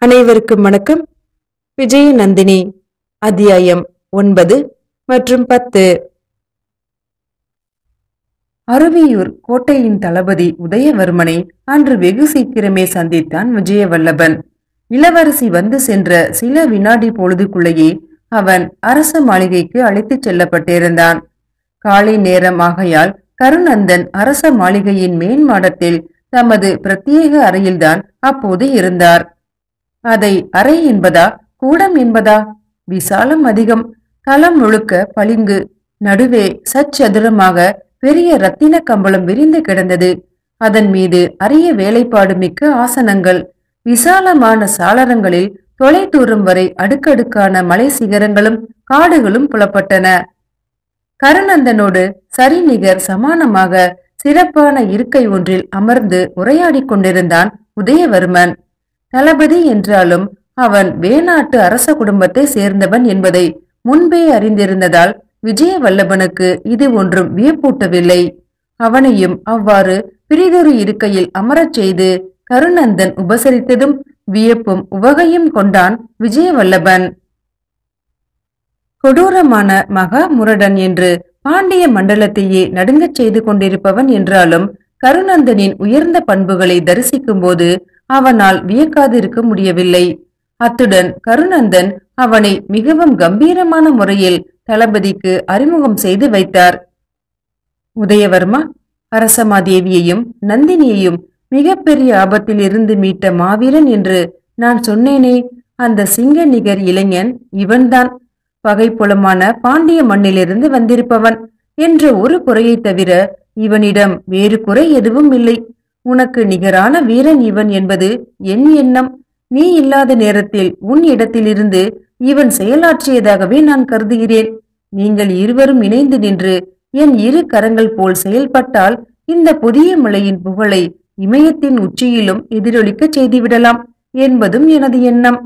அனைவருக்கும் வணக்கம் விஜய நந்தினி அத்தியாயம் ஒன்பது மற்றும் பத்து அருவியூர் கோட்டையின் தளபதி உதயவர்மனை அன்று வெகு சீக்கிரமே சந்தித்தான் விஜயவல்லபன் இளவரசி வந்து சென்ற சில வினாடி பொழுதுக்குள்ளேயே அவன் அரச மாளிகைக்கு அழைத்துச் செல்லப்பட்டிருந்தான் காலை நேரம் ஆகையால் கருநந்தன் அரச மாளிகையின் மேன் மாடத்தில் தமது பிரத்யேக அறையில்தான் அப்போது இருந்தார் அதை அறை என்பதா கூடம் என்பதா விசாலம் அதிகம் களம் முழுக்க பளிங்கு நடுவே சச்சதுரமாக பெரிய ரத்தின கம்பளம் விரிந்து கிடந்தது அதன் மீது அரிய வேலைப்பாடு மிக்க ஆசனங்கள் விசாலமான சாளரங்களில் தொலைதூரம் வரை அடுக்கடுக்கான மலை சிகரங்களும் காடுகளும் புலப்பட்டன கருநந்தனோடு சரிநிகர் சமானமாக சிறப்பான இருக்கை ஒன்றில் அமர்ந்து உரையாடிக் கொண்டிருந்தான் உதயவர்மன் தளபதி என்றாலும் அவன் வேணாட்டு அரச குடும்பத்தை சேர்ந்தவன் என்பதை முன்பே அறிந்திருந்ததால் விஜயவல்லபனுக்கு இது ஒன்றும் வியப்பூட்டவில்லை அவனையும் அவ்வாறு பிரிதொரு இருக்கையில் அமரச் செய்து கருநந்தன் உபசரித்ததும் வியப்பும் உவகையும் கொண்டான் விஜயவல்லபன் கொடூரமான மகா முரடன் என்று பாண்டிய மண்டலத்தையே நடுங்கச் செய்து கொண்டிருப்பவன் என்றாலும் கருநந்தனின் உயர்ந்த பண்புகளை தரிசிக்கும் போது அவனால் வியக்காதிருக்க முடியவில்லை அத்துடன் கருநந்தன் அவனை மிகவும் கம்பீரமான முறையில் தளபதிக்கு அறிமுகம் செய்து வைத்தார் உதயவர்மா அரசமாதேவியையும் நந்தினியையும் மிகப்பெரிய ஆபத்தில் இருந்து மீட்ட மாவீரன் என்று நான் சொன்னேனே அந்த சிங்க நிகர் இளைஞன் இவன்தான் பகைப்புலமான பாண்டிய மண்ணிலிருந்து வந்திருப்பவன் என்ற ஒரு குறையைத் தவிர இவனிடம் வேறு குறை எதுவும் இல்லை உனக்கு நிகரான வீரன் இவன் என்பது என் எண்ணம் நீ இல்லாத நேரத்தில் உன் இடத்திலிருந்து இவன் செயலாற்றியதாகவே நான் கருதுகிறேன் நீங்கள் இருவரும் இணைந்து நின்று என் இரு கரங்கள் போல் செயல்பட்டால் இந்த புதிய மலையின் புகழை இமயத்தின் உச்சியிலும் எதிரொலிக்கச் செய்துவிடலாம் என்பதும் எனது எண்ணம்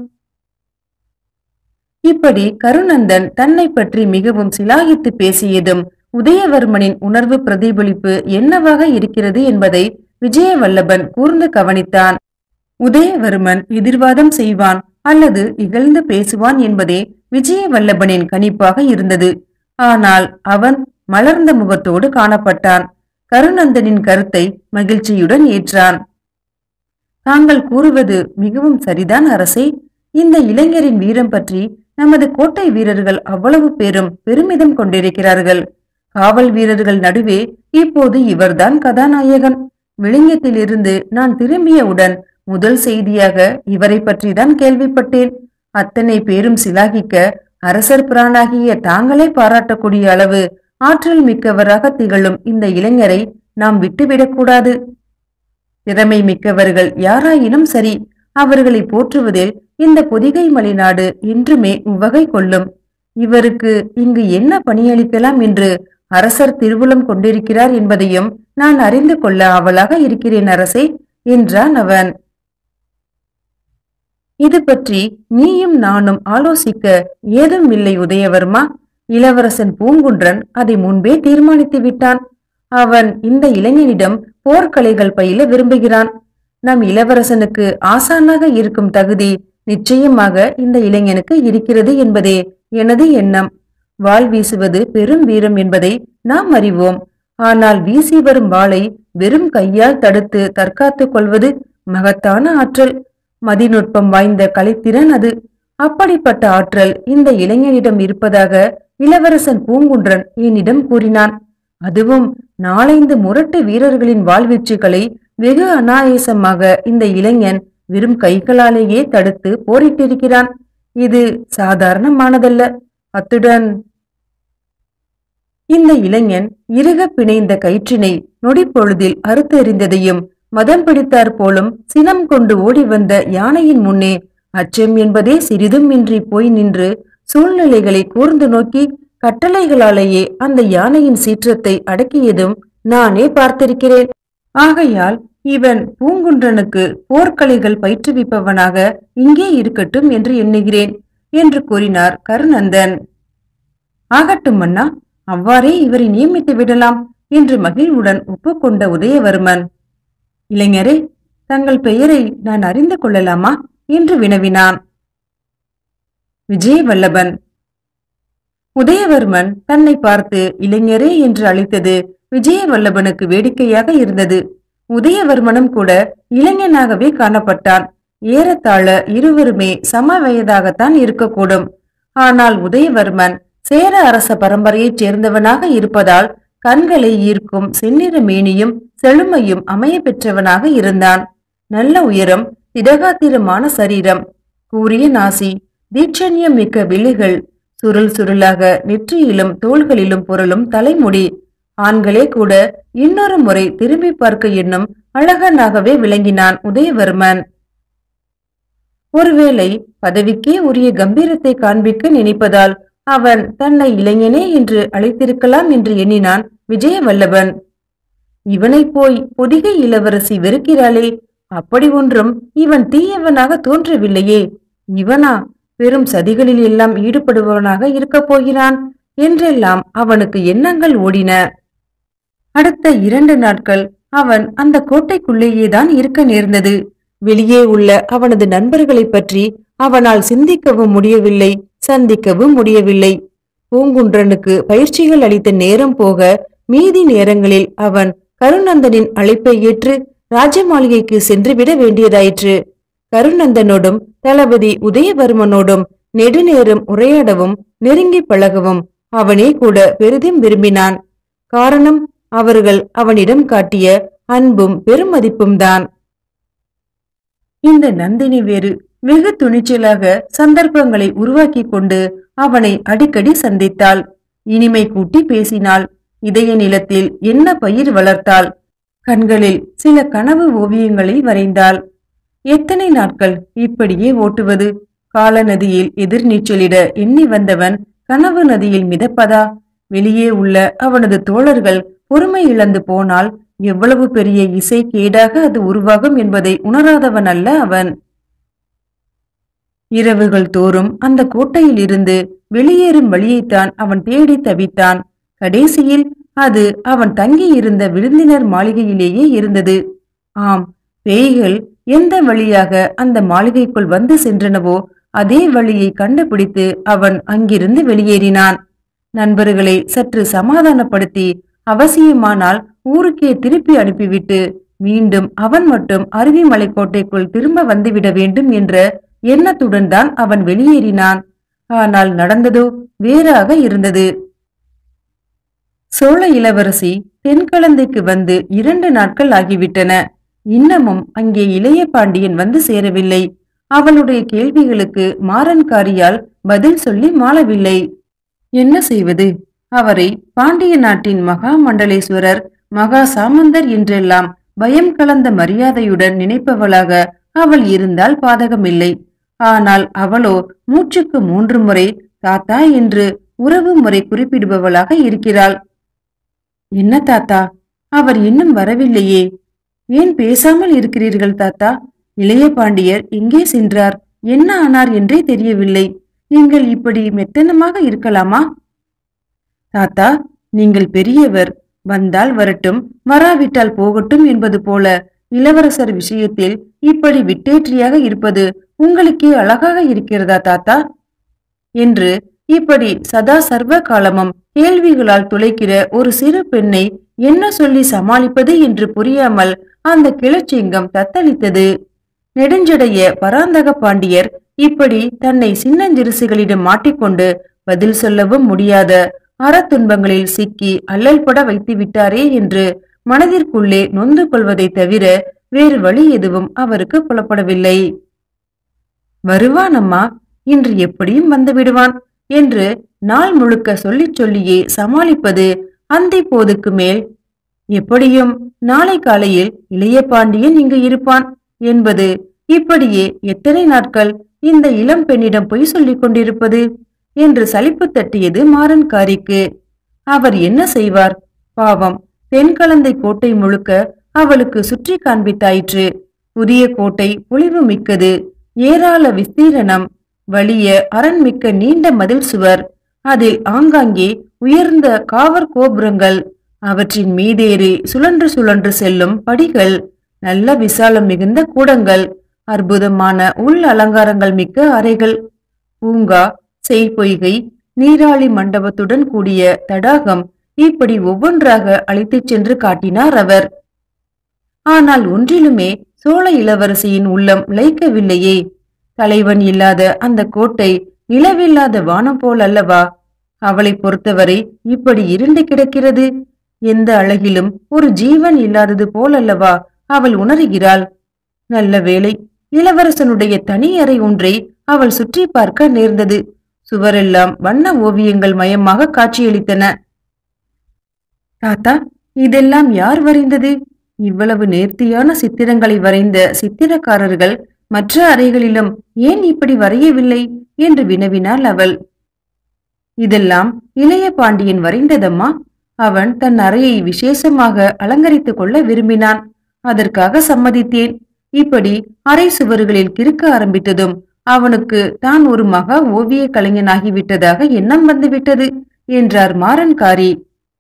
இப்படி கருநந்தன் தன்னை பற்றி மிகவும் சிலாகித்து பேசியதும் உதயவர்மனின் உணர்வு பிரதிபலிப்பு என்னவாக இருக்கிறது என்பதை விஜயவல்லபன் கூர்ந்து கவனித்தான் உதயவர்மன் எதிர்வாதம் செய்வான் அல்லது இகழ்ந்து பேசுவான் என்பதே விஜயவல்லபனின் கணிப்பாக இருந்தது ஆனால் அவன் மலர்ந்த முகத்தோடு காணப்பட்டான் கருநந்தனின் கருத்தை மகிழ்ச்சியுடன் ஏற்றான் தாங்கள் கூறுவது மிகவும் சரிதான் அரசே இந்த இளைஞரின் வீரம் பற்றி நமது கோட்டை வீரர்கள் அவ்வளவு பேரும் பெருமிதம் கொண்டிருக்கிறார்கள் காவல் வீரர்கள் நடுவே இப்போது இவர்தான் கதாநாயகன் விளிங்கத்திலிருந்து நான் திரும்பியவுடன் முதல் செய்தியாக இவரை பற்றிதான் கேள்விப்பட்டேன் அத்தனை பேரும் சிலாகிக்க அரசர் பிரானாகிய தாங்களே பாராட்டக்கூடிய அளவு ஆற்றல் மிக்கவராக திகழும் இந்த இளைஞரை நாம் விட்டுவிடக்கூடாது திறமை மிக்கவர்கள் யாராயினும் சரி அவர்களை போற்றுவதில் இந்த பொதிகை மலைநாடு என்றுமே உவகை கொள்ளும் இவருக்கு இங்கு என்ன பணியளிக்கலாம் என்று அரசர் திருவுளம் கொண்டிருக்கிறார் என்பதையும் நான் அறிந்து கொள்ள ஆவலாக இருக்கிறேன் அரசே என்றான் அவன் இது பற்றி நீயும் நானும் ஆலோசிக்க ஏதும் இல்லை உதயவர்மா இளவரசன் பூங்குன்றன் அதை முன்பே தீர்மானித்து விட்டான் அவன் இந்த இளைஞனிடம் போர்க்கலைகள் பயில விரும்புகிறான் நம் இளவரசனுக்கு ஆசானாக இருக்கும் தகுதி நிச்சயமாக இந்த இளைஞனுக்கு இருக்கிறது என்பதே எனது எண்ணம் வாள் வீசுவது பெரும் வீரம் என்பதை நாம் அறிவோம் ஆனால் வீசி வரும் வாளை வெறும் கையால் தடுத்து தற்காத்துக் கொள்வது மகத்தான ஆற்றல் மதிநுட்பம் வாய்ந்த கலைத்திறன் அது அப்படிப்பட்ட ஆற்றல் இந்த இளைஞனிடம் இருப்பதாக இளவரசன் பூங்குன்றன் என்னிடம் கூறினான் அதுவும் நாலைந்து முரட்டு வீரர்களின் வாழ்வீச்சுகளை வெகு அனாயசமாக இந்த இளைஞன் வெறும் கைகளாலேயே தடுத்து போரிட்டிருக்கிறான் இது சாதாரணமானதல்ல அத்துடன் இந்த இளைஞன் இறுக பிணைந்த கயிற்றினை நொடிப்பொழுதில் அறுத்தெறிந்ததையும் மதம் பிடித்தாற் போலும் சினம் கொண்டு ஓடி வந்த யானையின் முன்னே அச்சம் என்பதே சிறிதும் இன்றி போய் நின்று சூழ்நிலைகளை கூர்ந்து நோக்கி கட்டளைகளாலேயே அந்த யானையின் சீற்றத்தை அடக்கியதும் நானே பார்த்திருக்கிறேன் ஆகையால் இவன் பூங்குன்றனுக்கு போர்க்கலைகள் பயிற்றுவிப்பவனாக இங்கே இருக்கட்டும் என்று எண்ணுகிறேன் என்று கூறினார் கருநந்தன் ஆகட்டும் அண்ணா அவ்வாறே இவரை நியமித்து விடலாம் என்று மகிழ்வுடன் ஒப்புக்கொண்ட உதயவர்மன் இளைஞரே தங்கள் பெயரை நான் அறிந்து கொள்ளலாமா என்று வினவினான் விஜயவல்லபன் உதயவர்மன் தன்னை பார்த்து இளைஞரே என்று அழைத்தது விஜயவல்லபனுக்கு வேடிக்கையாக இருந்தது உதயவர்மனும் கூட இளைஞனாகவே காணப்பட்டான் ஏறத்தாழ இருவருமே சம வயதாகத்தான் இருக்கக்கூடும் ஆனால் உதயவர்மன் சேர அரச பரம்பரையைச் சேர்ந்தவனாக இருப்பதால் கண்களை ஈர்க்கும் செந்நிற மேனியும் செழுமையும் அமைய பெற்றவனாக இருந்தான் நல்ல உயரம் திடகாத்திரமான சரீரம் கூரிய நாசி தீட்சண்யம் மிக்க விழிகள் சுருள் சுருளாக நெற்றியிலும் தோள்களிலும் புரளும் தலைமுடி ஆண்களே கூட இன்னொரு முறை திரும்பி பார்க்க எண்ணும் அழகனாகவே விளங்கினான் உதயவர்மன் ஒருவேளை பதவிக்கே உரிய கம்பீரத்தை காண்பிக்க நினைப்பதால் அவன் தன்னை இளைஞனே என்று அழைத்திருக்கலாம் என்று எண்ணினான் விஜயவல்லபன் இவனைப் போய் பொதிகை இளவரசி வெறுக்கிறாளே அப்படி ஒன்றும் இவன் தீயவனாக தோன்றவில்லையே இவனா பெரும் சதிகளில் எல்லாம் ஈடுபடுபவனாக இருக்கப் போகிறான் என்றெல்லாம் அவனுக்கு எண்ணங்கள் ஓடின அடுத்த இரண்டு நாட்கள் அவன் அந்த கோட்டைக்குள்ளேயேதான் இருக்க நேர்ந்தது வெளியே உள்ள அவனது நண்பர்களைப் பற்றி அவனால் சிந்திக்கவும் முடியவில்லை சந்திக்கவும் முடியவில்லை பூங்குன்றனுக்கு பயிற்சிகள் அளித்த நேரம் போக மீதி நேரங்களில் அவன் கருநந்தனின் அழைப்பை ஏற்று ராஜமாளிகைக்கு சென்று விட வேண்டியதாயிற்று கருநந்தனோடும் தளபதி உதயவர்மனோடும் நெடுநேரம் உரையாடவும் நெருங்கி பழகவும் அவனே கூட பெரிதும் விரும்பினான் காரணம் அவர்கள் அவனிடம் காட்டிய அன்பும் பெருமதிப்பும் தான் இந்த நந்தினி வேறு வெகு துணிச்சலாக சந்தர்ப்பங்களை உருவாக்கி கொண்டு அவனை அடிக்கடி சந்தித்தாள் இனிமை கூட்டி பேசினாள் இதய நிலத்தில் என்ன பயிர் வளர்த்தாள் கண்களில் சில கனவு ஓவியங்களை வரைந்தாள் எத்தனை நாட்கள் இப்படியே ஓட்டுவது கால நதியில் எதிர்நீச்சலிட எண்ணி வந்தவன் கனவு நதியில் மிதப்பதா வெளியே உள்ள அவனது தோழர்கள் பொறுமை இழந்து போனால் எவ்வளவு பெரிய இசை கேடாக அது உருவாகும் என்பதை உணராதவன் அல்ல அவன் இரவுகள் தோறும் அந்த கோட்டையில் இருந்து வெளியேறும் வழியைத்தான் அவன் தேடி தவித்தான் கடைசியில் அது அவன் தங்கியிருந்த விருந்தினர் மாளிகையிலேயே இருந்தது ஆம் பேய்கள் எந்த வழியாக அந்த மாளிகைக்குள் வந்து சென்றனவோ அதே வழியை கண்டுபிடித்து அவன் அங்கிருந்து வெளியேறினான் நண்பர்களை சற்று சமாதானப்படுத்தி அவசியமானால் ஊருக்கே திருப்பி அனுப்பிவிட்டு மீண்டும் அவன் மட்டும் அருவிமலை கோட்டைக்குள் திரும்ப வந்துவிட வேண்டும் என்ற எண்ணத்துடன் தான் அவன் வெளியேறினான் ஆனால் நடந்ததோ வேறாக இருந்தது சோழ இளவரசி தென்கலந்தைக்கு வந்து இரண்டு நாட்கள் ஆகிவிட்டன இன்னமும் அங்கே இளைய பாண்டியன் வந்து சேரவில்லை அவளுடைய கேள்விகளுக்கு மாறன்காரியால் பதில் சொல்லி மாளவில்லை என்ன செய்வது அவரை பாண்டிய நாட்டின் மகா மண்டலேஸ்வரர் மகா சாமந்தர் என்றெல்லாம் பயம் கலந்த மரியாதையுடன் நினைப்பவளாக அவள் இருந்தால் பாதகமில்லை ஆனால் அவளோ மூச்சுக்கு மூன்று முறை தாத்தா என்று உறவு முறை குறிப்பிடுபவளாக இருக்கிறாள் என்ன தாத்தா அவர் இன்னும் வரவில்லையே ஏன் பேசாமல் இருக்கிறீர்கள் தாத்தா இளைய பாண்டியர் எங்கே சென்றார் என்ன ஆனார் என்றே தெரியவில்லை நீங்கள் இப்படி மெத்தனமாக இருக்கலாமா தாத்தா நீங்கள் பெரியவர் வந்தால் வரட்டும் வராவிட்டால் போகட்டும் என்பது போல இளவரசர் விஷயத்தில் இப்படி விட்டேற்றியாக இருப்பது உங்களுக்கே அழகாக இருக்கிறதா தாத்தா என்று இப்படி சதா சர்வ காலமும் கேள்விகளால் துளைக்கிற ஒரு சிறு பெண்ணை என்ன சொல்லி சமாளிப்பது என்று புரியாமல் அந்த கிளச்சிங்கம் தத்தளித்தது நெடுஞ்சடைய பராந்தக பாண்டியர் இப்படி தன்னை சின்னஞ்சிறுசுகளிடம் மாட்டிக்கொண்டு பதில் சொல்லவும் முடியாத அறத்துன்பங்களில் சிக்கி அல்லல்பட வைத்து விட்டாரே என்று மனதிற்குள்ளே நொந்து கொள்வதைத் தவிர வேறு வழி எதுவும் அவருக்கு புலப்படவில்லை வருவான் அம்மா இன்று எப்படியும் வந்து விடுவான் என்று நாள் முழுக்க சொல்லிச் சொல்லியே சமாளிப்பது அந்தி போதுக்கு மேல் எப்படியும் நாளை காலையில் இளைய பாண்டியன் இங்கு இருப்பான் என்பது இப்படியே எத்தனை நாட்கள் இந்த இளம் பெண்ணிடம் பொய் சொல்லிக் கொண்டிருப்பது என்று சலிப்பு தட்டியது மாறன்காரிக்கு அவர் என்ன செய்வார் பாவம் தென்கலந்தை கோட்டை முழுக்க அவளுக்கு சுற்றி காண்பித்தாயிற்று புதிய கோட்டை பொலிவு மிக்கது ஏராள விஸ்தீரணம் வலிய அரண்மிக்க நீண்ட மதில் சுவர் அதில் ஆங்காங்கே உயர்ந்த காவற் கோபுரங்கள் அவற்றின் மீதேறி சுழன்று சுழன்று செல்லும் படிகள் நல்ல விசாலம் மிகுந்த கூடங்கள் அற்புதமான உள் அலங்காரங்கள் மிக்க அறைகள் பூங்கா செய்பொய்கை நீராளி மண்டபத்துடன் கூடிய தடாகம் இப்படி ஒவ்வொன்றாக அழைத்துச் சென்று காட்டினார் அவர் ஆனால் ஒன்றிலுமே சோழ இளவரசியின் உள்ளம் லயிக்கவில்லையே தலைவன் இல்லாத அந்த கோட்டை நிலவில்லாத வானம் போல் அல்லவா அவளை பொறுத்தவரை இப்படி இருண்டு கிடக்கிறது எந்த அழகிலும் ஒரு ஜீவன் இல்லாதது போலல்லவா அவள் உணர்கிறாள் நல்ல வேளை இளவரசனுடைய தனி அறை ஒன்றை அவள் சுற்றி பார்க்க நேர்ந்தது சுவரெல்லாம் வண்ண ஓவியங்கள் மயமாக காட்சியளித்தன தாத்தா இதெல்லாம் யார் வரைந்தது இவ்வளவு நேர்த்தியான சித்திரங்களை வரைந்த சித்திரக்காரர்கள் மற்ற அறைகளிலும் ஏன் இப்படி வரையவில்லை என்று வினவினாள் அவள் இதெல்லாம் இளைய பாண்டியன் வரைந்ததம்மா அவன் தன் அறையை விசேஷமாக அலங்கரித்துக் கொள்ள விரும்பினான் அதற்காக சம்மதித்தேன் இப்படி அறை சுவர்களில் கிறுக்க ஆரம்பித்ததும் அவனுக்கு தான் ஒரு மகா ஓவிய கலைஞனாகிவிட்டதாக எண்ணம் வந்துவிட்டது என்றார் மாறன்காரி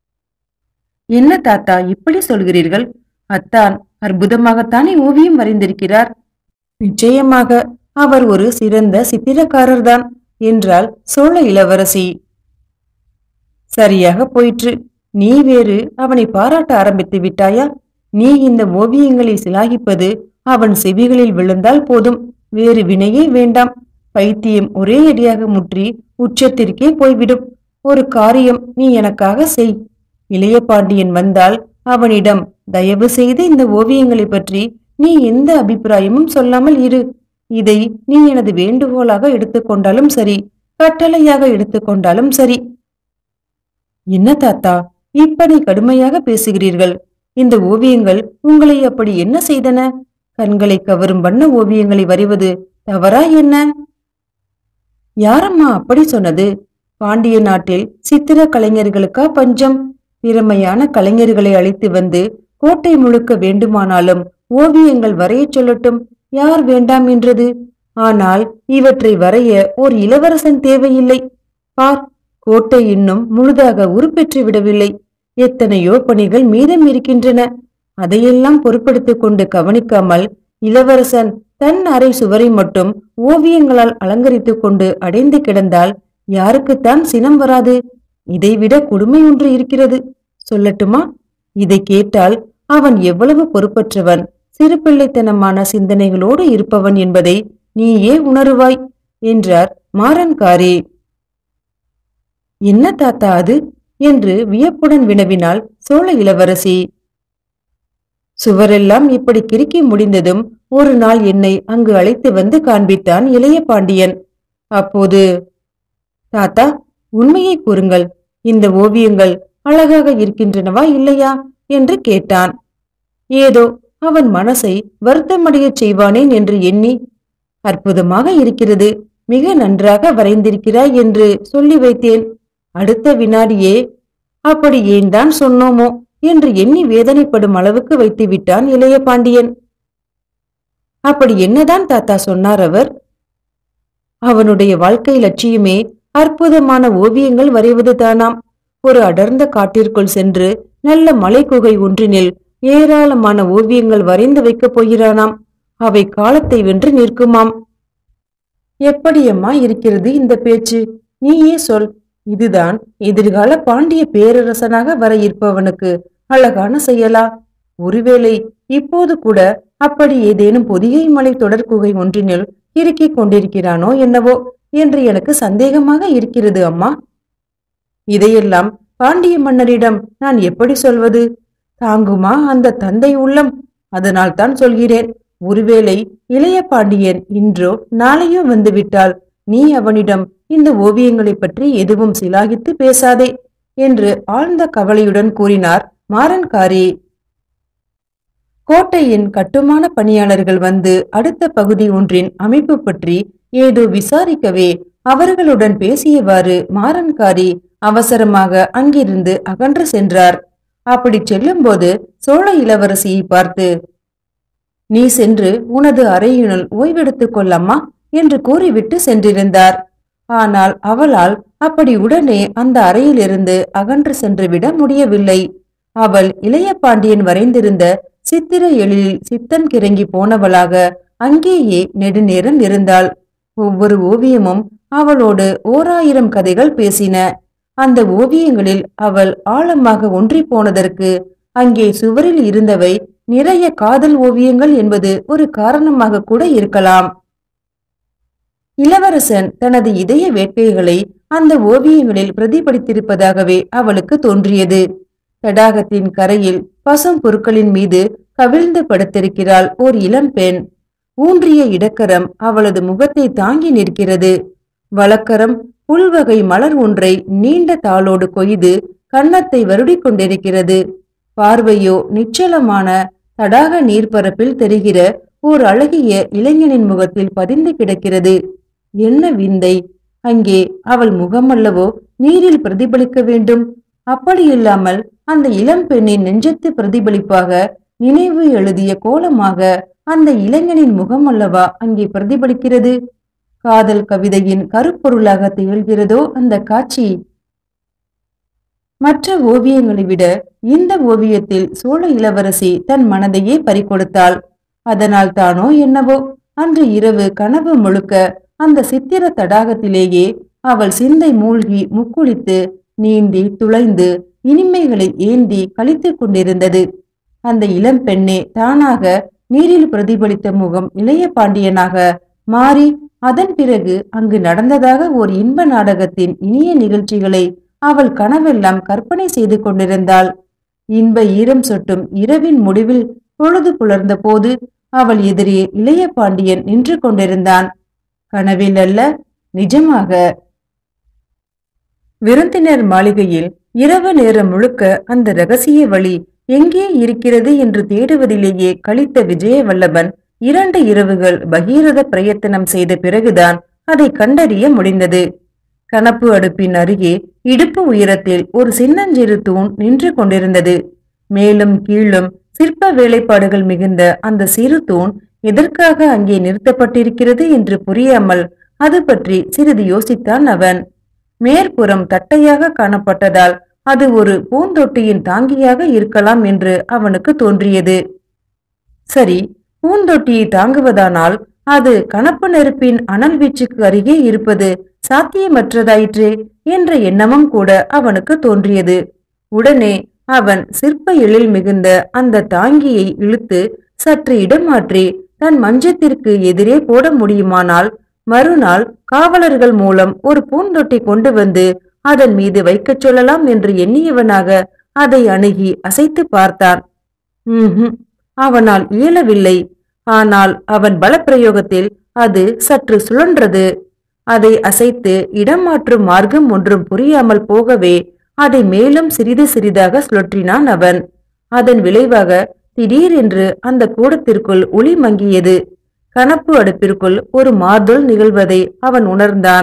என்ன தாத்தா இப்படி சொல்கிறீர்கள் அத்தான் அற்புதமாகத்தானே ஓவியம் வரைந்திருக்கிறார் நிச்சயமாக அவர் ஒரு சிறந்த சித்திரக்காரர்தான் என்றாள் சோழ இளவரசி சரியாக போயிற்று நீ வேறு அவனை பாராட்ட ஆரம்பித்து விட்டாயா நீ இந்த ஓவியங்களை சிலாகிப்பது அவன் செவிகளில் விழுந்தால் போதும் வேறு வினையே வேண்டாம் பைத்தியம் ஒரே அடியாக முற்றி உச்சத்திற்கே போய்விடும் ஒரு காரியம் நீ எனக்காக செய் இளைய பாண்டியன் வந்தால் அவனிடம் தயவு செய்து இந்த ஓவியங்களை பற்றி நீ எந்த அபிப்பிராயமும் சொல்லாமல் இரு இதை நீ எனது வேண்டுகோளாக எடுத்துக்கொண்டாலும் சரி கட்டளையாக எடுத்துக்கொண்டாலும் சரி என்ன தாத்தா இப்படி கடுமையாக பேசுகிறீர்கள் இந்த ஓவியங்கள் உங்களை அப்படி என்ன செய்தன கண்களை கவரும் வண்ண ஓவியங்களை வரைவது தவறா என்ன யாரம்மா அப்படி சொன்னது பாண்டிய நாட்டில் சித்திர கலைஞர்களுக்கா பஞ்சம் திறமையான கலைஞர்களை அழைத்து வந்து கோட்டை முழுக்க வேண்டுமானாலும் ஓவியங்கள் வரையச் சொல்லட்டும் யார் வேண்டாம் என்றது ஆனால் இவற்றை வரைய ஓர் இளவரசன் தேவையில்லை பார் கோட்டை இன்னும் முழுதாக உருப்பெற்று விடவில்லை எத்தனையோ பணிகள் மீதம் இருக்கின்றன அதையெல்லாம் பொறுப்படுத்திக் கொண்டு கவனிக்காமல் இளவரசன் தன் அறை சுவரை மட்டும் ஓவியங்களால் அலங்கரித்துக் கொண்டு அடைந்து கிடந்தால் யாருக்குத்தான் சினம் வராது இதைவிட கொடுமை ஒன்று இருக்கிறது சொல்லட்டுமா இதை கேட்டால் அவன் எவ்வளவு பொறுப்பற்றவன் சிறுபிள்ளைத்தனமான சிந்தனைகளோடு இருப்பவன் என்பதை நீயே உணருவாய் என்றார் மாறன்காரி என்ன தாத்தா அது என்று வியப்புடன் வினவினாள் சோழ இளவரசி சுவரெல்லாம் இப்படி கிறுக்கி முடிந்ததும் ஒரு நாள் என்னை அங்கு அழைத்து வந்து காண்பித்தான் இளைய பாண்டியன் அப்போது தாத்தா உண்மையை கூறுங்கள் இந்த ஓவியங்கள் அழகாக இருக்கின்றனவா இல்லையா என்று கேட்டான் ஏதோ அவன் மனசை வருத்தமடையச் செய்வானேன் என்று எண்ணி அற்புதமாக இருக்கிறது மிக நன்றாக வரைந்திருக்கிறாய் என்று சொல்லி வைத்தேன் அடுத்த வினாடியே அப்படி ஏன் தான் சொன்னோமோ என்று எண்ணி வேதனைப்படும் அளவுக்கு வைத்து விட்டான் இளைய பாண்டியன் அப்படி என்னதான் தாத்தா சொன்னார் அவர் அவனுடைய வாழ்க்கை லட்சியமே அற்புதமான ஓவியங்கள் வரைவது தானாம் ஒரு அடர்ந்த காட்டிற்குள் சென்று நல்ல மலைக்குகை ஒன்றினில் ஏராளமான ஓவியங்கள் வரைந்து வைக்கப் போகிறானாம் அவை காலத்தை வென்று நிற்குமாம் எப்படியம்மா இருக்கிறது இந்த பேச்சு நீயே சொல் இதுதான் எதிர்கால பாண்டிய பேரரசனாக வர இருப்பவனுக்கு அழகான செயலா ஒருவேளை இப்போது கூட அப்படி ஏதேனும் பொதிகை மலை தொடர்குகை ஒன்றினில் இறுக்கிக் கொண்டிருக்கிறானோ என்னவோ என்று எனக்கு சந்தேகமாக இருக்கிறது அம்மா இதையெல்லாம் பாண்டிய மன்னரிடம் நான் எப்படி சொல்வது தாங்குமா அந்த தந்தை உள்ளம் அதனால் தான் சொல்கிறேன் ஒருவேளை இளைய பாண்டியன் இன்றோ நாளையோ வந்துவிட்டால் நீ அவனிடம் இந்த ஓவியங்களைப் பற்றி எதுவும் சிலாகித்து பேசாதே என்று ஆழ்ந்த கவலையுடன் கூறினார் மாறன்காரி கோட்டையின் கட்டுமான பணியாளர்கள் வந்து அடுத்த பகுதி ஒன்றின் அமைப்பு பற்றி ஏதோ விசாரிக்கவே அவர்களுடன் பேசியவாறு மாறன்காரி அவசரமாக அங்கிருந்து அகன்று சென்றார் அப்படி செல்லும்போது சோழ இளவரசியை பார்த்து நீ சென்று உனது அறையினுள் ஓய்வெடுத்துக் கொள்ளம்மா என்று கூறிவிட்டு சென்றிருந்தார் ஆனால் அவளால் அப்படி உடனே அந்த அறையிலிருந்து அகன்று சென்றுவிட முடியவில்லை அவள் இளைய பாண்டியன் வரைந்திருந்த சித்திர எழிலில் சித்தம் கிறங்கி போனவளாக அங்கேயே நெடுநேரம் இருந்தாள் ஒவ்வொரு ஓவியமும் அவளோடு ஓராயிரம் கதைகள் பேசின அந்த ஓவியங்களில் அவள் ஆழமாக ஒன்றி போனதற்கு அங்கே சுவரில் இருந்தவை நிறைய காதல் ஓவியங்கள் என்பது ஒரு காரணமாக கூட இருக்கலாம் இளவரசன் தனது இதய வேட்கைகளை அந்த ஓவியங்களில் பிரதிபலித்திருப்பதாகவே அவளுக்கு தோன்றியது தடாகத்தின் கரையில் பசும் பொருட்களின் மீது கவிழ்ந்து படுத்திருக்கிறாள் ஓர் இளம்பெண் ஊன்றிய இடக்கரம் அவளது முகத்தை தாங்கி நிற்கிறது வழக்கரம் புல்வகை மலர் ஒன்றை நீண்ட தாளோடு கொய்து கன்னத்தை வருடிக் கொண்டிருக்கிறது பார்வையோ நிச்சலமான தடாக நீர்ப்பரப்பில் தெரிகிற ஓர் அழகிய இளைஞனின் முகத்தில் பதிந்து கிடக்கிறது என்ன விந்தை அங்கே அவள் முகமல்லவோ நீரில் பிரதிபலிக்க வேண்டும் அப்படியில்லாமல் அந்த இளம் பெண்ணின் நெஞ்சத்து பிரதிபலிப்பாக நினைவு எழுதிய கோலமாக அந்த இளைஞனின் முகம் அல்லவா அங்கே பிரதிபலிக்கிறது காதல் கவிதையின் கருப்பொருளாக திகழ்கிறதோ அந்த காட்சி மற்ற ஓவியங்களை விட இந்த ஓவியத்தில் சோழ இளவரசி தன் மனதையே பறிகொடுத்தாள் அதனால் தானோ என்னவோ அன்று இரவு கனவு முழுக்க அந்த சித்திர தடாகத்திலேயே அவள் சிந்தை மூழ்கி முக்குளித்து நீந்தி துளைந்து இனிமைகளை ஏந்தி கழித்துக் கொண்டிருந்தது அந்த இளம் பெண்ணே தானாக நீரில் பிரதிபலித்த முகம் இளைய பாண்டியனாக மாறி அதன் பிறகு அங்கு நடந்ததாக ஓர் இன்ப நாடகத்தின் இனிய நிகழ்ச்சிகளை அவள் கனவெல்லாம் கற்பனை செய்து கொண்டிருந்தாள் இன்ப ஈரம் சொட்டும் இரவின் முடிவில் பொழுது புலர்ந்த போது அவள் எதிரே இளைய பாண்டியன் நின்று கொண்டிருந்தான் கனவில் அல்ல நிஜமாக விருந்தினர் மாளிகையில் இரவு நேரம் முழுக்க அந்த ரகசிய வழி எங்கே இருக்கிறது என்று தேடுவதிலேயே கழித்த விஜயவல்லபன் இரண்டு இரவுகள் பகீரத பிரயத்தனம் செய்த பிறகுதான் அதை கண்டறிய முடிந்தது கணப்பு அடுப்பின் அருகே இடுப்பு உயரத்தில் ஒரு சின்னஞ்சிறு தூண் நின்று கொண்டிருந்தது மேலும் கீழும் சிற்ப வேலைப்பாடுகள் மிகுந்த அந்த சிறு தூண் எதற்காக அங்கே நிறுத்தப்பட்டிருக்கிறது என்று புரியாமல் அது பற்றி சிறிது யோசித்தான் அவன் மேற்புறம் தட்டையாக காணப்பட்டதால் அது ஒரு பூந்தொட்டியின் தாங்கியாக இருக்கலாம் என்று அவனுக்கு தோன்றியது சரி பூந்தொட்டியை தாங்குவதானால் அது கணப்பு நெருப்பின் அனல் வீச்சுக்கு அருகே இருப்பது சாத்தியமற்றதாயிற்றே என்ற எண்ணமும் கூட அவனுக்கு தோன்றியது உடனே அவன் சிற்ப எழில் மிகுந்த அந்த தாங்கியை இழுத்து சற்று இடம் மாற்றி தன் மஞ்சத்திற்கு எதிரே போட முடியுமானால் மறுநாள் காவலர்கள் மூலம் ஒரு பூந்தொட்டி கொண்டு வந்து அதன் மீது வைக்கச் சொல்லலாம் என்று எண்ணியவனாக அதை அணுகி அசைத்து பார்த்தான் ம்ஹும் அவனால் இயலவில்லை ஆனால் அவன் பலப்பிரயோகத்தில் அது சற்று சுழன்றது அதை அசைத்து இடம் மாற்றும் மார்க்கம் ஒன்றும் புரியாமல் போகவே அதை மேலும் சிறிது சிறிதாக சுழற்றினான் அவன் அதன் விளைவாக திடீரென்று அந்த கூடத்திற்குள் ஒளி மங்கியது கணப்பு அடுப்பிற்குள் ஒரு மார்தல் நிகழ்வதை அவன் உணர்ந்தான்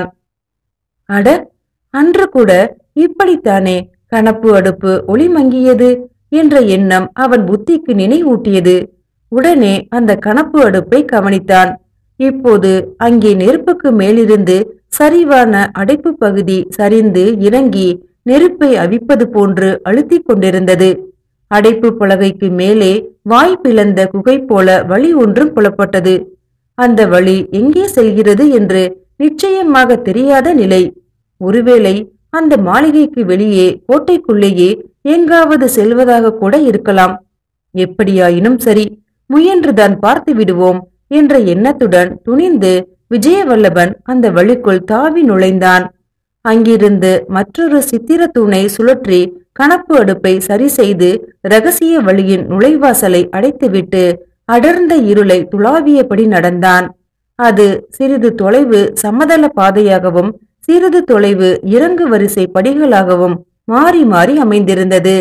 அட அன்று கூட இப்படித்தானே கணப்பு அடுப்பு ஒளி மங்கியது என்ற எண்ணம் அவன் புத்திக்கு நினைவூட்டியது உடனே அந்த கணப்பு அடுப்பை கவனித்தான் இப்போது அங்கே நெருப்புக்கு மேலிருந்து சரிவான அடைப்பு பகுதி சரிந்து இறங்கி நெருப்பை அவிப்பது போன்று அழுத்திக் கொண்டிருந்தது அடைப்பு பலகைக்கு மேலே வாய் பிளந்த குகை போல வழி ஒன்றும் புலப்பட்டது அந்த வழி எங்கே செல்கிறது என்று நிச்சயமாக தெரியாத நிலை ஒருவேளை அந்த மாளிகைக்கு வெளியே கோட்டைக்குள்ளேயே எங்காவது செல்வதாக கூட இருக்கலாம் எப்படியாயினும் சரி முயன்றுதான் பார்த்து விடுவோம் என்ற எண்ணத்துடன் துணிந்து விஜயவல்லபன் அந்த வழிக்குள் தாவி நுழைந்தான் அங்கிருந்து மற்றொரு சித்திர தூணை சுழற்றி கணப்பு அடுப்பை சரி செய்து ரகசிய வழியின் நுழைவாசலை அடைத்துவிட்டு அடர்ந்த இருளை துளாவியபடி நடந்தான் அது சிறிது தொலைவு சமதள பாதையாகவும் சிறிது தொலைவு இறங்கு வரிசை படிகளாகவும் மாறி மாறி அமைந்திருந்தது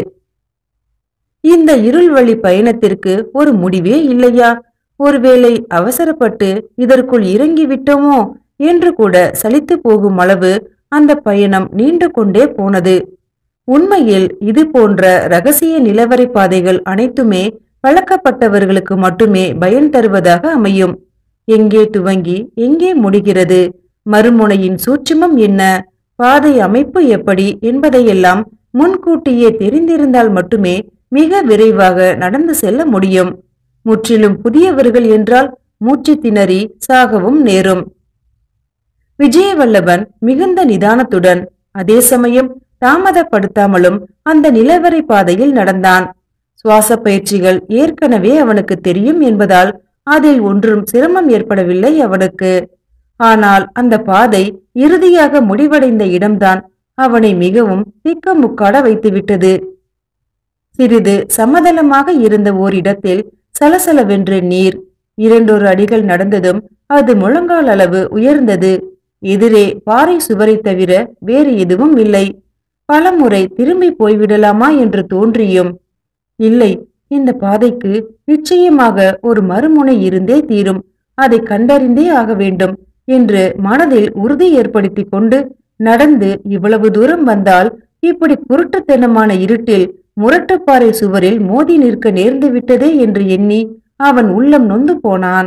இந்த இருள் வழி பயணத்திற்கு ஒரு முடிவே இல்லையா ஒருவேளை அவசரப்பட்டு இதற்குள் இறங்கி விட்டோமோ என்று கூட சலித்து போகும் அளவு அந்த பயணம் நீண்டு கொண்டே போனது உண்மையில் இது போன்ற ரகசிய நிலவரை பாதைகள் அனைத்துமே பழக்கப்பட்டவர்களுக்கு மட்டுமே பயன் தருவதாக அமையும் எங்கே துவங்கி எங்கே முடிகிறது மறுமுனையின் சூட்சுமம் என்ன பாதை அமைப்பு எப்படி என்பதையெல்லாம் முன்கூட்டியே தெரிந்திருந்தால் மட்டுமே மிக விரைவாக நடந்து செல்ல முடியும் முற்றிலும் புதியவர்கள் என்றால் மூச்சு திணறி சாகவும் நேரும் விஜயவல்லபன் மிகுந்த நிதானத்துடன் அதே சமயம் தாமதப்படுத்தாமலும் அந்த நிலவரை பாதையில் நடந்தான் சுவாச பயிற்சிகள் ஏற்கனவே அவனுக்கு தெரியும் என்பதால் அதில் ஒன்றும் சிரமம் ஏற்படவில்லை அவனுக்கு ஆனால் அந்த பாதை இறுதியாக முடிவடைந்த இடம்தான் அவனை மிகவும் திக்கமுக்காட வைத்துவிட்டது சிறிது சமதளமாக இருந்த ஓரிடத்தில் சலசலவென்று நீர் இரண்டொரு அடிகள் நடந்ததும் அது முழங்கால் அளவு உயர்ந்தது எதிரே பாறை சுவரை தவிர வேறு எதுவும் இல்லை பலமுறை திரும்பி போய்விடலாமா என்று தோன்றியும் இல்லை இந்த பாதைக்கு நிச்சயமாக ஒரு மறுமுனை இருந்தே தீரும் அதை கண்டறிந்தே ஆக வேண்டும் என்று மனதில் உறுதி ஏற்படுத்திக் கொண்டு நடந்து இவ்வளவு தூரம் வந்தால் இப்படி குருட்டுத்தனமான இருட்டில் முரட்டுப்பாறை சுவரில் மோதி நிற்க நேர்ந்து விட்டதே என்று எண்ணி அவன் உள்ளம் நொந்து போனான்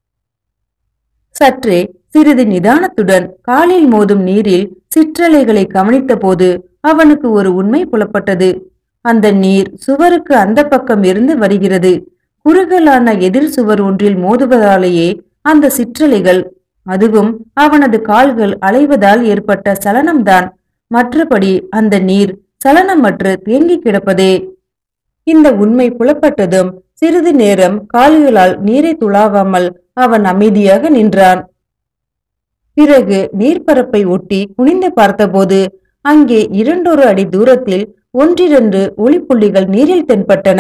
சற்றே சிறிது நிதானத்துடன் காலில் மோதும் நீரில் சிற்றலைகளை கவனித்தபோது அவனுக்கு ஒரு உண்மை புலப்பட்டது அந்த நீர் சுவருக்கு அந்த பக்கம் இருந்து வருகிறது குறுகலான எதிர் சுவர் ஒன்றில் மோதுவதாலேயே அந்த சிற்றலைகள் அதுவும் அவனது கால்கள் அலைவதால் ஏற்பட்ட சலனம்தான் மற்றபடி அந்த நீர் சலனமற்று தேங்கி கிடப்பதே இந்த உண்மை புலப்பட்டதும் சிறிது நேரம் கால்களால் நீரை துளாவாமல் அவன் அமைதியாக நின்றான் பிறகு நீர்ப்பரப்பை ஒட்டி குனிந்து பார்த்தபோது அங்கே இரண்டொரு அடி தூரத்தில் ஒன்றிரண்டு ஒளிப்புள்ளிகள் நீரில் தென்பட்டன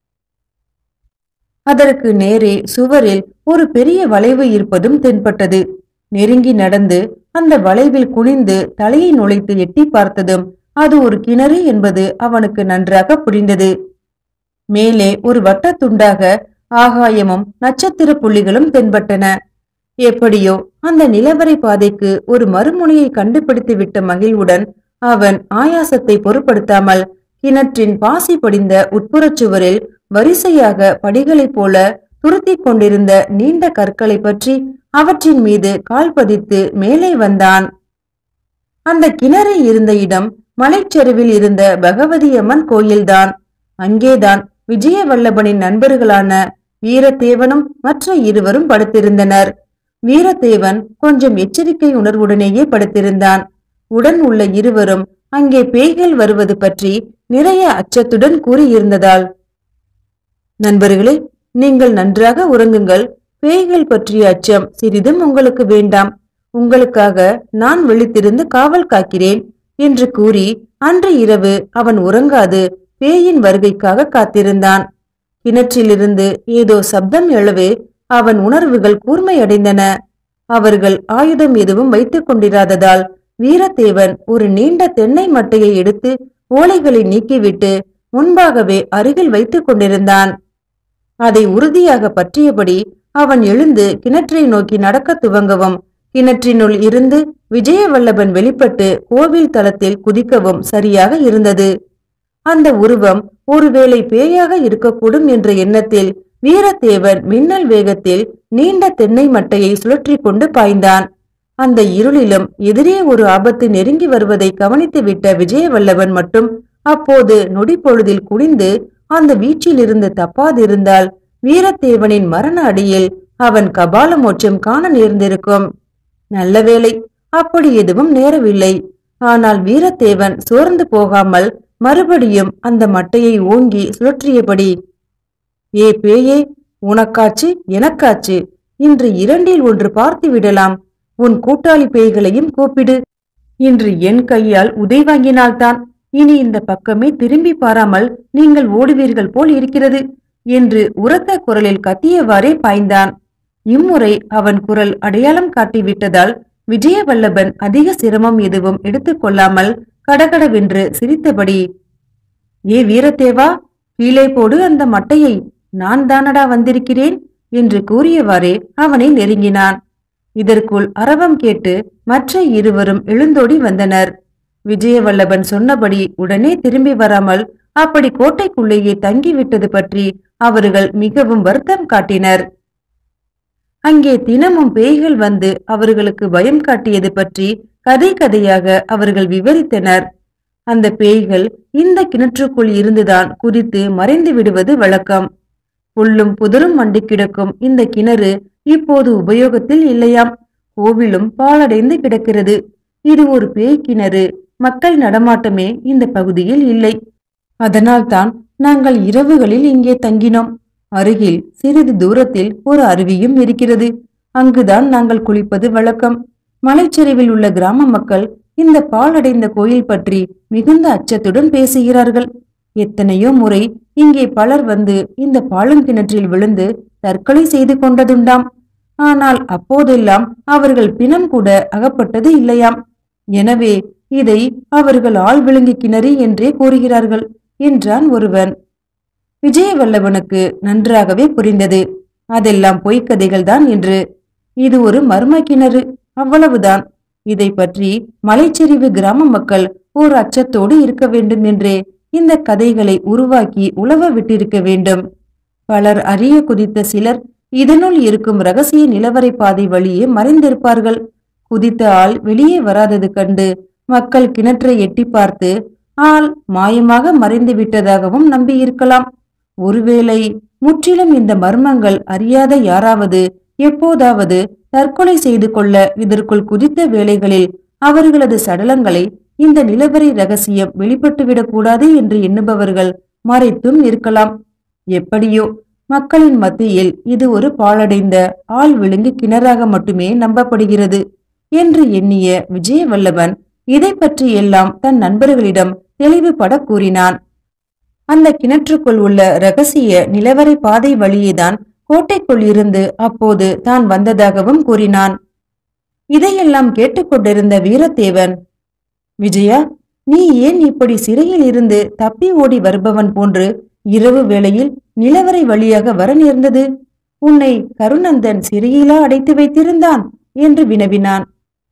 அதற்கு நேரே சுவரில் ஒரு பெரிய வளைவு இருப்பதும் தென்பட்டது நெருங்கி நடந்து அந்த வளைவில் குனிந்து தலையை நுழைத்து எட்டி பார்த்ததும் அது ஒரு கிணறு என்பது அவனுக்கு நன்றாக புரிந்தது மேலே ஒரு வட்டத்துண்டாக ஆகாயமும் நட்சத்திர புள்ளிகளும் தென்பட்டன எப்படியோ அந்த நிலவரை பாதைக்கு ஒரு மறுமுனையை கண்டுபிடித்து விட்ட மகிழ்வுடன் அவன் ஆயாசத்தை பொருட்படுத்தாமல் கிணற்றின் பாசி படிந்த உட்புறச் சுவரில் வரிசையாக படிகளைப் போல துருத்திக் கொண்டிருந்த நீண்ட கற்களை பற்றி அவற்றின் மீது கால் பதித்து மேலே வந்தான் அந்த கிணறு இருந்த இடம் மலைச்சரிவில் இருந்த பகவதியம்மன் கோயில்தான் அங்கேதான் விஜயவல்லபனின் நண்பர்களான வீரதேவனும் மற்ற இருவரும் படுத்திருந்தனர் வீரதேவன் கொஞ்சம் எச்சரிக்கை உணர்வுடனேயே படுத்திருந்தான் உடன் உள்ள இருவரும் அங்கே பேய்கள் வருவது பற்றி நிறைய அச்சத்துடன் கூறியிருந்ததால் நண்பர்களே நீங்கள் நன்றாக உறங்குங்கள் பேய்கள் பற்றிய அச்சம் சிறிதும் உங்களுக்கு வேண்டாம் உங்களுக்காக நான் விழித்திருந்து காவல் காக்கிறேன் என்று கூறி அன்று இரவு அவன் உறங்காது பேயின் வருகைக்காக காத்திருந்தான் கிணற்றிலிருந்து ஏதோ சப்தம் எழவே அவன் உணர்வுகள் கூர்மையடைந்தன அவர்கள் ஆயுதம் எதுவும் வைத்துக் கொண்டிராததால் வீரதேவன் ஒரு நீண்ட தென்னை மட்டையை எடுத்து ஓலைகளை நீக்கிவிட்டு முன்பாகவே அருகில் வைத்துக் கொண்டிருந்தான் அதை உறுதியாக பற்றியபடி அவன் எழுந்து கிணற்றை நோக்கி நடக்கத் துவங்கவும் கிணற்றினுள் இருந்து விஜயவல்லபன் வெளிப்பட்டு கோவில் தளத்தில் குதிக்கவும் சரியாக இருந்தது அந்த உருவம் ஒருவேளை பேயாக இருக்கக்கூடும் என்ற எண்ணத்தில் வீரதேவன் மின்னல் வேகத்தில் நீண்ட தென்னை மட்டையை சுழற்றி கொண்டு பாய்ந்தான் அந்த இருளிலும் எதிரே ஒரு ஆபத்து நெருங்கி வருவதை கவனித்துவிட்ட விஜயவல்லவன் மட்டும் அப்போது நொடி பொழுதில் குனிந்து அந்த வீச்சிலிருந்து தப்பாதிருந்தால் வீரத்தேவனின் மரண அடியில் அவன் கபால மோட்சம் காண நேர்ந்திருக்கும் நல்ல வேளை அப்படி எதுவும் நேரவில்லை ஆனால் வீரத்தேவன் சோர்ந்து போகாமல் மறுபடியும் அந்த மட்டையை ஓங்கி சுழற்றியபடி ஏ பேயே உனக்காச்சு எனக்காச்சு இன்று இரண்டில் ஒன்று பார்த்து விடலாம் உன் கூட்டாளி பேய்களையும் கூப்பிடு இன்று என் கையால் உதை வாங்கினால்தான் இனி இந்த பக்கமே திரும்பி பாராமல் நீங்கள் ஓடுவீர்கள் போல் இருக்கிறது என்று உரத்த குரலில் கத்தியவாறே பாய்ந்தான் இம்முறை அவன் குரல் அடையாளம் காட்டிவிட்டதால் விஜயவல்லபன் அதிக சிரமம் எதுவும் எடுத்துக்கொள்ளாமல் கடகடவென்று சிரித்தபடி ஏ வீரத்தேவா கீழே போடு அந்த மட்டையை நான் தானடா வந்திருக்கிறேன் என்று கூறியவாறே அவனை நெருங்கினான் இதற்குள் அரவம் கேட்டு மற்ற இருவரும் எழுந்தோடி வந்தனர் விஜயவல்லபன் சொன்னபடி உடனே திரும்பி வராமல் அப்படி கோட்டைக்குள்ளேயே தங்கிவிட்டது பற்றி அவர்கள் மிகவும் வருத்தம் காட்டினர் அங்கே தினமும் பேய்கள் வந்து அவர்களுக்கு பயம் காட்டியது பற்றி கதை கதையாக அவர்கள் விவரித்தனர் அந்த பேய்கள் இந்த கிணற்றுக்குள் இருந்துதான் குதித்து மறைந்து விடுவது வழக்கம் புல்லும் புதரும் மண்டி கிடக்கும் இந்த கிணறு இப்போது உபயோகத்தில் இல்லையாம் கோவிலும் பாழடைந்து கிடக்கிறது இது ஒரு பேய் கிணறு மக்கள் நடமாட்டமே இந்த பகுதியில் இல்லை அதனால்தான் நாங்கள் இரவுகளில் இங்கே தங்கினோம் அருகில் சிறிது தூரத்தில் ஒரு அருவியும் இருக்கிறது அங்குதான் நாங்கள் குளிப்பது வழக்கம் மலைச்சரிவில் உள்ள கிராம மக்கள் இந்த பாழடைந்த கோயில் பற்றி மிகுந்த அச்சத்துடன் பேசுகிறார்கள் எத்தனையோ முறை இங்கே பலர் வந்து இந்த பாழுங்கிணற்றில் விழுந்து தற்கொலை செய்து கொண்டதுண்டாம் ஆனால் அப்போதெல்லாம் அவர்கள் பிணம் கூட அகப்பட்டது இல்லையாம் எனவே இதை அவர்கள் ஆள் விழுங்கி கிணறு என்றே கூறுகிறார்கள் என்றான் ஒருவன் விஜயவல்லவனுக்கு நன்றாகவே புரிந்தது அதெல்லாம் பொய்க்கதைகள்தான் என்று இது ஒரு மர்ம கிணறு அவ்வளவுதான் இதை பற்றி மலைச்சரிவு கிராம மக்கள் ஓர் அச்சத்தோடு இருக்க வேண்டும் என்றே இந்த கதைகளை உருவாக்கி உழவ விட்டிருக்க வேண்டும் பலர் அறிய குதித்த சிலர் இதனுள் இருக்கும் ரகசிய நிலவரை பாதை வழியே மறைந்திருப்பார்கள் குதித்த ஆள் வெளியே வராதது கண்டு மக்கள் கிணற்றை எட்டி பார்த்து ஆள் மாயமாக மறைந்து விட்டதாகவும் நம்பியிருக்கலாம் ஒருவேளை முற்றிலும் இந்த மர்மங்கள் அறியாத யாராவது எப்போதாவது தற்கொலை செய்து கொள்ள இதற்குள் குதித்த வேளைகளில் அவர்களது சடலங்களை இந்த நிலவரை ரகசியம் வெளிப்பட்டுவிடக் கூடாது என்று எண்ணுபவர்கள் மறைத்தும் இருக்கலாம் எப்படியோ மக்களின் மத்தியில் இது ஒரு பாழடைந்த ஆள் விழுங்கு கிணறாக மட்டுமே நம்பப்படுகிறது என்று எண்ணிய விஜயவல்லவன் இதை பற்றி எல்லாம் தன் நண்பர்களிடம் தெளிவுபட கூறினான் அந்த கிணற்றுக்குள் உள்ள ரகசிய நிலவரை பாதை வழியேதான் கோட்டைக்குள் இருந்து அப்போது தான் வந்ததாகவும் கூறினான் இதையெல்லாம் கேட்டுக்கொண்டிருந்த வீரத்தேவன் விஜயா நீ ஏன் இப்படி சிறையில் இருந்து தப்பி ஓடி வருபவன் போன்று இரவு வேளையில் நிலவரை வழியாக வர நேர்ந்தது உன்னை கருநந்தன் சிறையிலா அடைத்து வைத்திருந்தான் என்று வினவினான்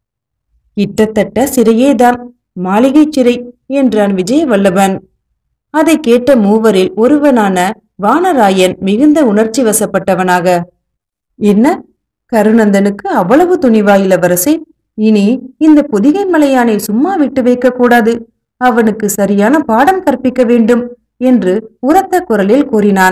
கிட்டத்தட்ட சிறையேதான் மாளிகை சிறை என்றான் விஜயவல்லவன் அதை கேட்ட மூவரில் ஒருவனான வானராயன் மிகுந்த உணர்ச்சி வசப்பட்டவனாக என்ன கருநந்தனுக்கு அவ்வளவு துணிவா இளவரசே இனி இந்த புதிகை மலையானை சும்மா விட்டு வைக்க கூடாது அவனுக்கு சரியான பாடம் கற்பிக்க வேண்டும் என்று உரத்த குரலில் கூறினான்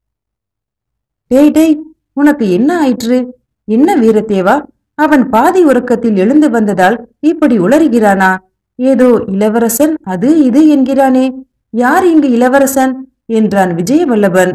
டேய் டேய் உனக்கு என்ன ஆயிற்று என்ன வீரத்தேவா அவன் பாதி உறக்கத்தில் எழுந்து வந்ததால் இப்படி உளறுகிறானா ஏதோ இளவரசன் அது இது என்கிறானே யார் இங்கு இளவரசன் என்றான் விஜயவல்லபன்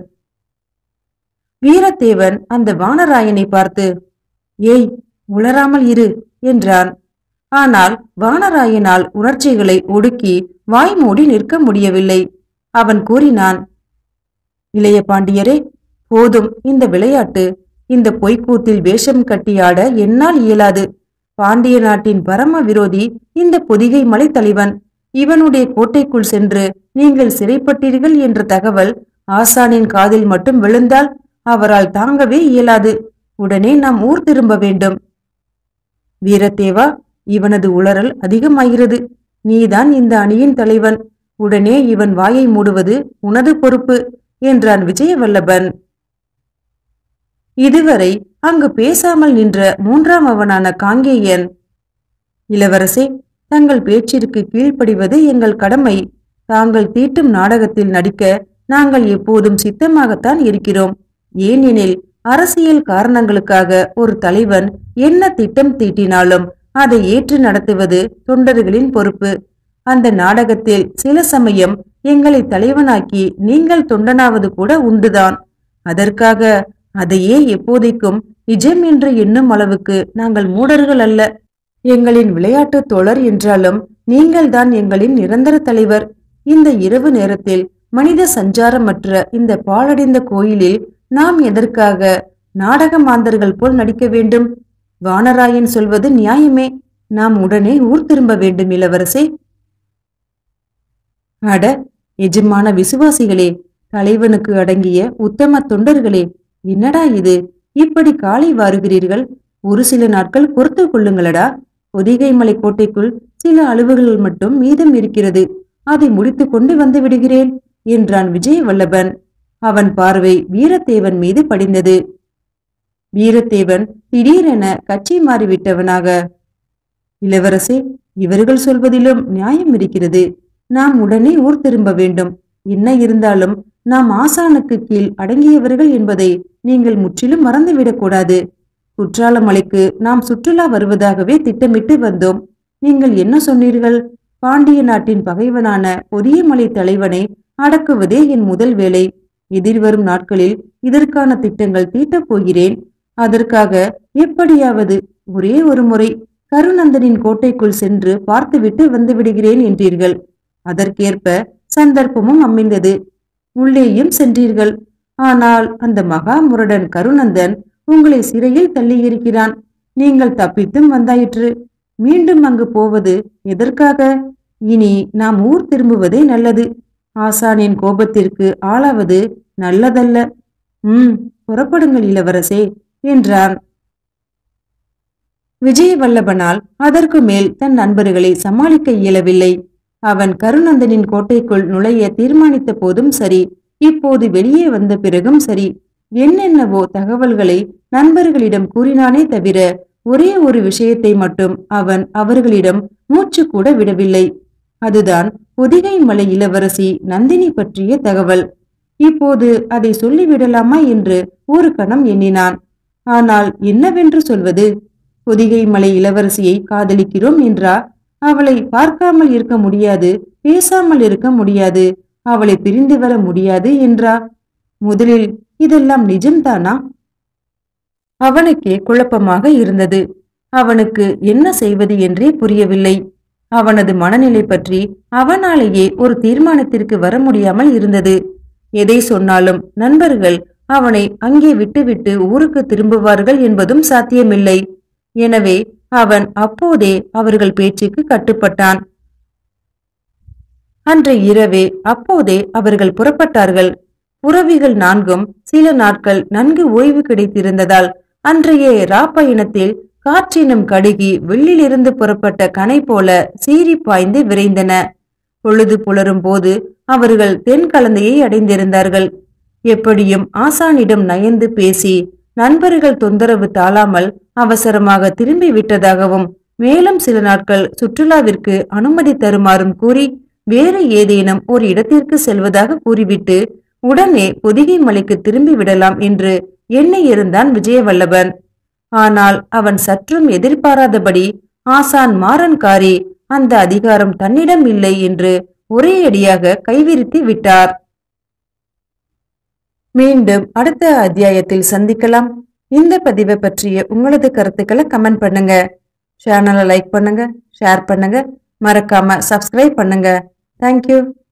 வீரத்தேவன் அந்த வானராயனை பார்த்து ஏய் உளராமல் இரு என்றான் ஆனால் வானராயனால் உணர்ச்சிகளை ஒடுக்கி வாய் மூடி நிற்க முடியவில்லை அவன் கூறினான் இளைய பாண்டியரே போதும் இந்த விளையாட்டு இந்த பொய்க்கூத்தில் வேஷம் கட்டியாட என்னால் இயலாது பாண்டிய நாட்டின் பரம விரோதி இந்த பொதிகை மலை தலைவன் இவனுடைய கோட்டைக்குள் சென்று நீங்கள் சிறைப்பட்டீர்கள் என்ற தகவல் ஆசானின் காதில் மட்டும் விழுந்தால் அவரால் தாங்கவே இயலாது உடனே நாம் ஊர் திரும்ப வேண்டும் வீரத்தேவா இவனது உளறல் அதிகமாகிறது நீதான் இந்த அணியின் தலைவன் உடனே இவன் வாயை மூடுவது உனது பொறுப்பு என்றான் விஜயவல்லபன் இதுவரை அங்கு பேசாமல் நின்ற மூன்றாம் அவனான காங்கேயன் இளவரசே தங்கள் பேச்சிற்கு கீழ்ப்படிவது எங்கள் கடமை தாங்கள் தீட்டும் நாடகத்தில் நடிக்க நாங்கள் எப்போதும் சித்தமாகத்தான் இருக்கிறோம் ஏனெனில் அரசியல் காரணங்களுக்காக ஒரு தலைவன் என்ன திட்டம் தீட்டினாலும் அதை ஏற்று நடத்துவது தொண்டர்களின் பொறுப்பு அந்த நாடகத்தில் சில சமயம் எங்களை தலைவனாக்கி நீங்கள் தொண்டனாவது கூட உண்டுதான் அதற்காக அதையே எப்போதைக்கும் நிஜம் என்று எண்ணும் அளவுக்கு நாங்கள் மூடர்கள் அல்ல எங்களின் விளையாட்டுத் தோழர் என்றாலும் நீங்கள்தான் எங்களின் நிரந்தர தலைவர் இந்த இரவு நேரத்தில் மனித சஞ்சாரமற்ற இந்த பாழடைந்த கோயிலில் நாம் எதற்காக நாடக மாந்தர்கள் போல் நடிக்க வேண்டும் வானராயன் சொல்வது நியாயமே நாம் உடனே ஊர் திரும்ப வேண்டும் இளவரசே அட எஜமான விசுவாசிகளே தலைவனுக்கு அடங்கிய உத்தம தொண்டர்களே என்னடா இது இப்படி காலை வாருகிறீர்கள் ஒரு சில நாட்கள் பொறுத்து கொள்ளுங்களடா பொதிகை மலை கோட்டைக்குள் சில அலுவல்கள் மட்டும் மீதம் இருக்கிறது அதை முடித்துக் கொண்டு வந்து விடுகிறேன் என்றான் விஜயவல்லபன் அவன் பார்வை வீரத்தேவன் மீது படிந்தது வீரத்தேவன் திடீரென கட்சி மாறிவிட்டவனாக இளவரசே இவர்கள் சொல்வதிலும் நியாயம் இருக்கிறது நாம் உடனே ஊர் திரும்ப வேண்டும் என்ன இருந்தாலும் நாம் ஆசானுக்கு கீழ் அடங்கியவர்கள் என்பதை நீங்கள் முற்றிலும் மறந்துவிடக்கூடாது குற்றாலமலைக்கு நாம் சுற்றுலா வருவதாகவே திட்டமிட்டு வந்தோம் நீங்கள் என்ன சொன்னீர்கள் பாண்டிய நாட்டின் பகைவனான பொதியமலை தலைவனை அடக்குவதே என் முதல் வேலை எதிர்வரும் நாட்களில் இதற்கான திட்டங்கள் தீட்டப் போகிறேன் அதற்காக எப்படியாவது ஒரே ஒரு முறை கருநந்தனின் கோட்டைக்குள் சென்று பார்த்துவிட்டு வந்து விடுகிறேன் என்றீர்கள் அதற்கேற்ப சந்தர்ப்பமும் அமைந்தது உள்ளேயும் சென்றீர்கள் ஆனால் அந்த மகா முரடன் கருநந்தன் உங்களை சிறையில் தள்ளியிருக்கிறான் நீங்கள் தப்பித்தும் வந்தாயிற்று மீண்டும் அங்கு போவது எதற்காக இனி நாம் ஊர் திரும்புவதே நல்லது ஆசானின் கோபத்திற்கு ஆளாவது நல்லதல்ல ம் புறப்படுங்கள் இளவரசே என்றான் விஜயவல்லபனால் அதற்கு மேல் தன் நண்பர்களை சமாளிக்க இயலவில்லை அவன் கருநந்தனின் கோட்டைக்குள் நுழைய தீர்மானித்த போதும் சரி இப்போது வெளியே வந்த பிறகும் சரி என்னென்னவோ தகவல்களை நண்பர்களிடம் கூறினானே தவிர ஒரே ஒரு விஷயத்தை மட்டும் அவன் அவர்களிடம் மூச்சு கூட விடவில்லை அதுதான் பொதிகை மலை இளவரசி நந்தினி பற்றிய தகவல் இப்போது அதை சொல்லிவிடலாமா என்று ஒரு கணம் எண்ணினான் ஆனால் என்னவென்று சொல்வது பொதிகை மலை இளவரசியை காதலிக்கிறோம் என்றா அவளை பார்க்காமல் இருக்க முடியாது பேசாமல் இருக்க முடியாது அவளை பிரிந்து வர முடியாது என்றா முதலில் இதெல்லாம் நிஜம்தானா அவனுக்கே குழப்பமாக இருந்தது அவனுக்கு என்ன செய்வது என்றே புரியவில்லை அவனது மனநிலை பற்றி அவனாலேயே ஒரு தீர்மானத்திற்கு வர முடியாமல் இருந்தது எதை சொன்னாலும் நண்பர்கள் அவனை அங்கே விட்டுவிட்டு ஊருக்கு திரும்புவார்கள் என்பதும் சாத்தியமில்லை எனவே அவன் அப்போதே அவர்கள் பேச்சுக்கு கட்டுப்பட்டான் அன்றைய இரவே அப்போதே அவர்கள் புறப்பட்டார்கள் புறவிகள் நான்கும் சில நாட்கள் நன்கு ஓய்வு கிடைத்திருந்ததால் அன்றைய ராப்பயணத்தில் காற்றினும் கடுகி வெள்ளிலிருந்து புறப்பட்ட கனை போல சீறி பாய்ந்து விரைந்தன பொழுது புலரும் போது அவர்கள் தென் கலந்தையை அடைந்திருந்தார்கள் எப்படியும் ஆசானிடம் நயந்து பேசி நண்பர்கள் தொந்தரவு தாழாமல் அவசரமாக திரும்பி விட்டதாகவும் மேலும் சில நாட்கள் சுற்றுலாவிற்கு அனுமதி தருமாறும் கூறி வேறு ஏதேனும் ஒரு இடத்திற்கு செல்வதாக கூறிவிட்டு உடனே பொதிகை மலைக்கு திரும்பி விடலாம் என்று எண்ணி இருந்தான் விஜயவல்லபன் ஆனால் அவன் சற்றும் எதிர்பாராதபடி ஆசான் மாறன்காரி அந்த அதிகாரம் தன்னிடம் இல்லை என்று ஒரே அடியாக கைவிரித்து விட்டார் மீண்டும் அடுத்த அத்தியாயத்தில் சந்திக்கலாம் இந்த பதிவை பற்றிய உங்களது கருத்துக்களை கமெண்ட் பண்ணுங்க சேனலை லைக் பண்ணுங்க ஷேர் பண்ணுங்க மறக்காம சப்ஸ்கிரைப் பண்ணுங்க தேங்க்யூ